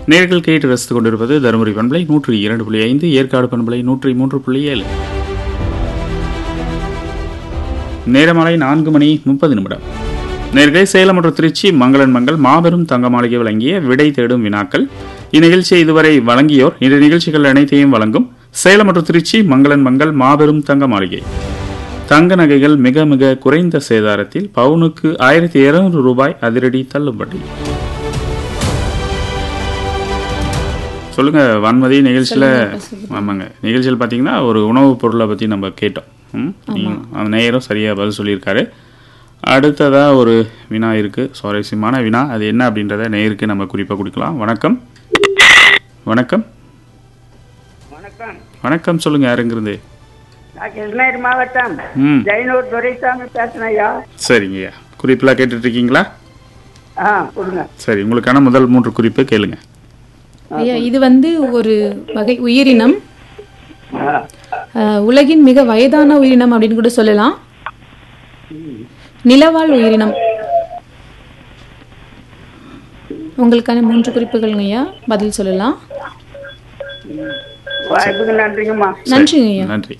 நேர்கள் கேட்டு ரசித்துக் கொண்டிருப்பது தருமபுரி பண்பலை நூற்றி இரண்டு புள்ளி ஐந்து ஏற்காடு பண்பலை நூற்றி மூன்று புள்ளி ஏழு நேரமாலை நான்கு மணி முப்பது நிமிடம் நேர்களை சேலம் மற்றும் திருச்சி மங்களன் மங்கள் மாபெரும் தங்க மாளிகை வழங்கிய விடை தேடும் வினாக்கள் இந்நிகழ்ச்சியை இதுவரை வழங்கியோர் இந்த நிகழ்ச்சிகள் அனைத்தையும் வழங்கும் சேலம் மற்றும் திருச்சி மங்களன் மங்கள் மாபெரும் தங்க மாளிகை தங்க நகைகள் மிக மிக குறைந்த சேதாரத்தில் பவுனுக்கு ஆயிரத்தி இருநூறு ரூபாய் அதிரடி தள்ளுபடி சொல்லுங்க வான்மதி நிகழ்ச்சியில் ஆமாங்க நிகழ்ச்சியில் பார்த்தீங்கன்னா ஒரு உணவுப் பொருளை பற்றி நம்ம கேட்டோம் ம்? நீங்க- அந்த நேயரும் சரியாக பதில் சொல்லியிருக்காரு அடுத்ததாக ஒரு வினா இருக்குது சுவாரஸ்யமான வினா அது என்ன அப்படின்றத நேயருக்கு நம்ம குறிப்பாக கொடுக்கலாம் வணக்கம் வணக்கம் வணக்கம் வணக்கம் சொல்லுங்க யாருங்கிறது நான் கிருஷ்ணகிரி மாவட்டம் ம் ஜெயனூர் துரைசாமி பேசுனேன் ஐயா சரிங்கய்யா குறிப்பெல்லாம் கேட்டுட்டு இருக்கீங்களா ஆ கொடுங்க சரி உங்களுக்கான முதல் மூன்று குறிப்பு கேளுங்க ஐயா இது வந்து ஒரு வகை உயிரினம் ஆ, அஹ், உலகின் மிக வயதான உயிரினம் அப்படின்னு கூட சொல்லலாம் நிலவாழ் உயிரினம் உங்களுக்கான மூன்று குறிப்புகள் ஐயா பதில் சொல்லலாம் வாய்ப்புக்கு நன்றிங்கம்மா நன்றிங்க ஐயா நன்றி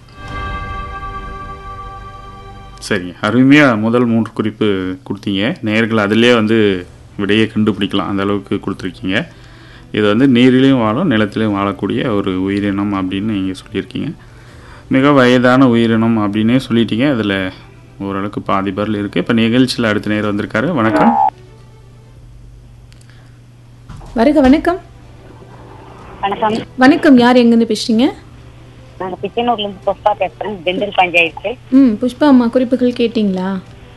சரிங்க அருமையாக முதல் மூன்று குறிப்பு கொடுத்தீங்க நேர்கள் அதிலே வந்து விடையை கண்டுபிடிக்கலாம் அந்த அளவுக்கு கொடுத்துருக்கீங்க இது வந்து நீரிலையும் வாழும் நிலத்திலையும் வாழக்கூடிய ஒரு உயிரினம் அப்படின்னு நீங்கள் சொல்லியிருக்கீங்க மிக வயதான உயிரினம் அப்படின்னே சொல்லிட்டீங்க அதில் ஓரளவுக்கு பாதி பதில் இருக்குது இப்போ நிகழ்ச்சியில் அடுத்த நேரம் வந்திருக்காரு வணக்கம் வருக வணக்கம் வணக்கம் வணக்கம் யார் எங்கேருந்து பேசுறீங்க நாங்க பிச்சனூர்ல இருந்து புஷ்பா பேசுறேன் திண்டல் பஞ்சாயத்து ம் புஷ்பா அம்மா குறிப்புகள் கேட்டிங்களா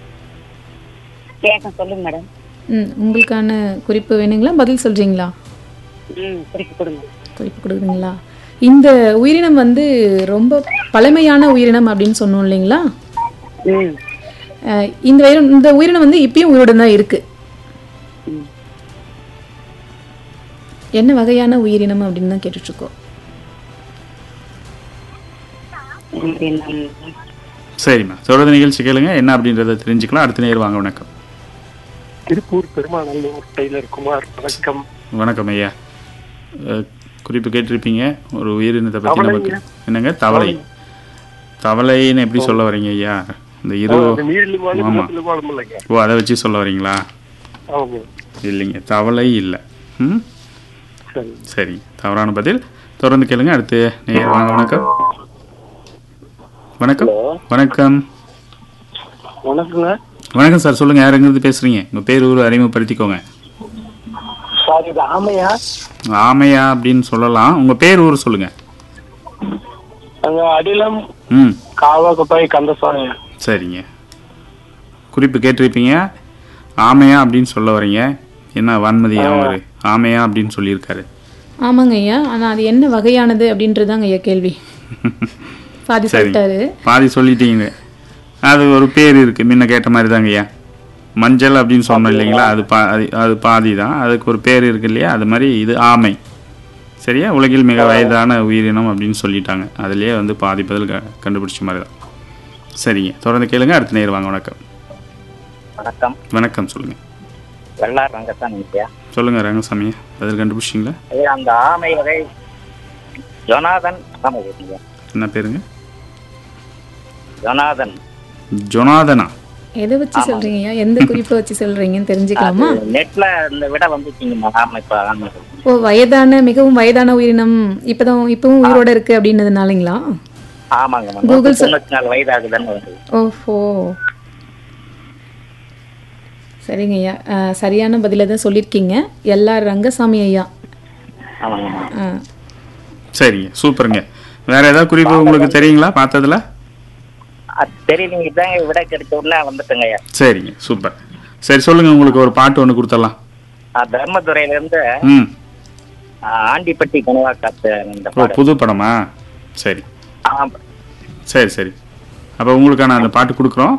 கேட்க சொல்லுங்க மேடம் ம் உங்களுக்கான குறிப்பு வேணுங்களா பதில் சொல்றீங்களா ம் குறிப்பு கொடுங்க குறிப்பு கொடுக்குறீங்களா இந்த உயிரினம் வந்து ரொம்ப பழமையான உயிரினம் அப்படின்னு சொன்னோம் இல்லைங்களா ம் அஹ் இந்த உயிரினம் இந்த உயிரினம் வந்து இப்பயும் உயிருடன் தான் இருக்கு என்ன வகையான உயிரினம் அப்படின்னு தான் கேட்டுட்டு இருக்கோம் இது நம்ம- சரிம்மா தொடர்ந்து நிகழ்ச்சி கேளுங்க என்ன அப்படின்றத தெரிஞ்சுக்கலாம் அடுத்த நேரம் வாங்க வணக்கம் திருப்பூர் பெருமாநல்லூர் டெய்லர் குமார் வணக்கம் வணக்கம் ஐயா அஹ், குறிப்பு கேட்டிருப்பீங்க ஒரு உயிரினத்தை பற்றி தவளைங்க. நமக்கு என்னங்க தவளை தவளைன்னு எப்படி சொல்ல வரீங்க ஐயா இந்த இரு அது நீரில் வாழும் ஆமா. நிலத்தில் வாழும் இல்லைங்க ஓ அதை வச்சு சொல்ல வரீங்களா அவங்க இல்லைங்க தவளை இல்லை ம் சரி சரி தவறான பதில் தொடர்ந்து கேளுங்க அடுத்து நேர் வாங்க வணக்கம் வணக்கம் வணக்கம் வணக்கங்க வணக்கம் சார் சொல்லுங்க யாருங்கிறது பேசுறீங்க உங்க பேர் ஊர் அறிமுகப்படுத்திக்கோங்க சார் இது ஆமையா ஆமையா அப்படின்னு சொல்லலாம் உங்க பேர் ஊர் சொல்லுங்க அங்க அடிலம் ம் காவாக்குப்பாய் கந்தசாமி சரிங்க குறிப்பு கேட்டிருப்பீங்க ஆமையா அப்படின்னு சொல்ல வரீங்க என்ன வான்மதி அவர் ஆமையா அப்படின்னு சொல்லியிருக்காரு ஆமாங்க ஐயா ஆனா அது என்ன வகையானது அப்படின்றதாங்க ஐயா கேள்வி பாதி சரி சொல்லிட்டாரு பாதி சொல்லிட்டீங்க அது ஒரு பேர் இருக்கு முன்ன கேட்ட மாதிரி தாங்க ஐயா மஞ்சள் அப்படின்னு சொன்னோம் இல்லைங்களா அது பா அது அது பாதி தான் அதுக்கு ஒரு பேர் இருக்கு இல்லையா அது மாதிரி இது ஆமை சரியா உலகில் மிக வயதான உயிரினம் அப்படின்னு சொல்லிட்டாங்க அதுலயே வந்து பாதி பதில் க- கண்டுபிடிச்ச மாதிரி தான் சரிங்க தொடர்ந்து கேளுங்க அடுத்த நேரம் வாங்க வணக்கம் வணக்கம் வணக்கம் சொல்லுங்க வெள்ளார் ரங்கத்தான் ஐயா சொல்லுங்க ரங்கசாமி பதில் கண்டுபிடிச்சிங்களா ஐயா அந்த ஆமை வகை ஜொனாதன் ஆமை ஐயா என்ன பேருங்க ஜொனாதன் ஜொனாதனா எதை வச்சு சொல்றீங்க ஐயா எந்த குறிப்பை வச்சு சொல்றீங்கன்னு தெரிஞ்சுக்கலாமா நெட்ல இந்த விட வந்துட்டீங்கம்மா ஆமை இப்ப ஆமை ஓ வயதான மிகவும் வயதான உயிரினம் இப்பதான் இப்பவும் உயிரோட இருக்கு அப்படின்னதுனாலங்களா ஆமாங்க Google sir- தொண்ணூத்தி நாலு வயது ஆகுதுன்னு வந்து ஓஹோ சரிங்க ஐயா அஹ், சரியான பதிலை தான் சொல்லியிருக்கீங்க எல்லா ரங்கசாமி ஐயா ஆமாங்க அஹ், சரிங்க சூப்பருங்க வேற ஏதாவது குறிப்பு உங்களுக்கு தெரியுங்களா பார்த்ததுல அது தெரியலீங்க இதாங்க விட கிடைச்ச உடனே வந்துட்டுங்க ஐயா சரிங்க சூப்பர் சரி சொல்லுங்க உங்களுக்கு ஒரு பாட்டு ஒன்று கொடுத்துடலாம் ஆ, தர்மதுரையில இருந்து ம் ஆ, ஆண்டிப்பட்டி கனவா காத்து இந்த ஓ பாடல் புது படமா சரி ஆ, சரி சரி அப்போ உங்களுக்கான அந்த பாட்டு கொடுக்குறோம்